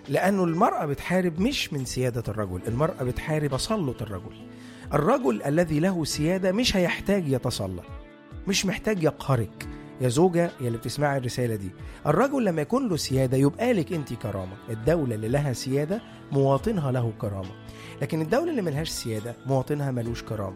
لأنه المرأة بتحارب مش من سيادة الرجل المرأة بتحارب تسلط الرجل الرجل الذي له سيادة مش هيحتاج يتسلط مش محتاج يقهرك يا زوجة يا اللي بتسمعي الرسالة دي الرجل لما يكون له سيادة يبقى لك انت كرامة الدولة اللي لها سيادة مواطنها له كرامة لكن الدولة اللي ملهاش سيادة مواطنها ملوش كرامة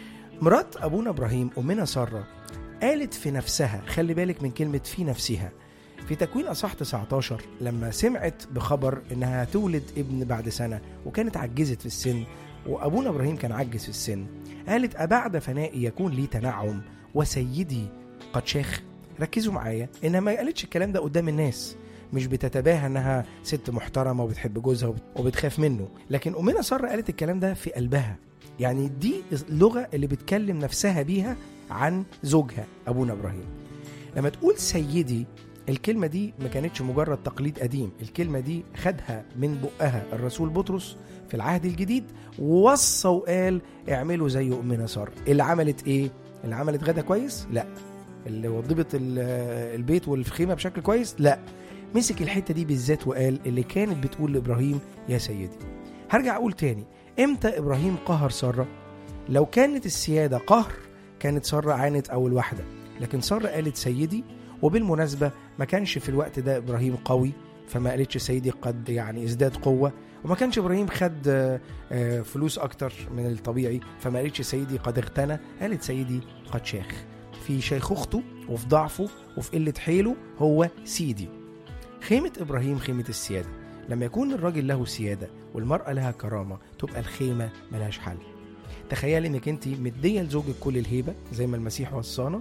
مرات أبونا إبراهيم أمنا سارة قالت في نفسها خلي بالك من كلمة في نفسها في تكوين أصح 19 لما سمعت بخبر إنها تولد ابن بعد سنة وكانت عجزت في السن وأبونا إبراهيم كان عجز في السن قالت أبعد فنائي يكون لي تنعم وسيدي قد شاخ ركزوا معايا إنها ما قالتش الكلام ده قدام الناس مش بتتباهى انها ست محترمه وبتحب جوزها وبت- وبتخاف منه لكن امنا ساره قالت الكلام ده في قلبها يعني دي اللغه اللي بتكلم نفسها بيها عن زوجها ابونا ابراهيم لما تقول سيدي الكلمة دي ما كانتش مجرد تقليد قديم الكلمة دي خدها من بقها الرسول بطرس في العهد الجديد ووصى وقال اعملوا زي أمنا سارة اللي عملت ايه؟ اللي عملت غدا كويس؟ لا اللي وضبت ال- البيت والخيمة بشكل كويس؟ لا مسك الحتة دي بالذات وقال اللي كانت بتقول لإبراهيم يا سيدي هرجع أقول تاني امتى إبراهيم قهر سارة؟ لو كانت السيادة قهر كانت سارة عانت أول واحدة لكن سارة قالت سيدي وبالمناسبة ما كانش في الوقت ده إبراهيم قوي فما قالتش سيدي قد يعني ازداد قوة وما كانش إبراهيم خد آه، آه، فلوس أكتر من الطبيعي فما قالتش سيدي قد اغتنى قالت سيدي قد شاخ في شيخوخته وفي ضعفه وفي قلة حيله هو سيدي خيمة إبراهيم خيمة السيادة لما يكون الراجل له سيادة والمرأة لها كرامة تبقى الخيمة ملهاش حل تخيل انك انت مديه لزوجك كل الهيبه زي ما المسيح وصانا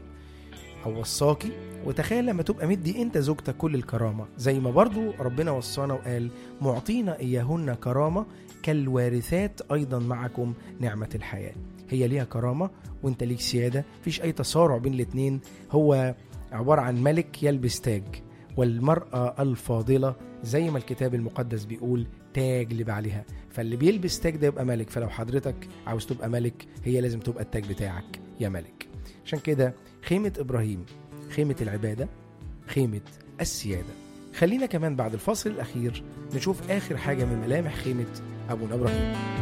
او وصاكي وتخيل لما تبقى مدي انت زوجتك كل الكرامه زي ما برضو ربنا وصانا وقال معطينا اياهن كرامه كالوارثات ايضا معكم نعمه الحياه هي ليها كرامه وانت ليك سياده مفيش اي تصارع بين الاتنين هو عباره عن ملك يلبس تاج والمراه الفاضله زي ما الكتاب المقدس بيقول تاج لبعلها فاللي بيلبس تاج ده يبقى ملك فلو حضرتك عاوز تبقى ملك هي لازم تبقى التاج بتاعك يا ملك عشان كده خيمة إبراهيم خيمة العبادة خيمة السيادة خلينا كمان بعد الفصل الأخير نشوف آخر حاجة من ملامح خيمة أبونا إبراهيم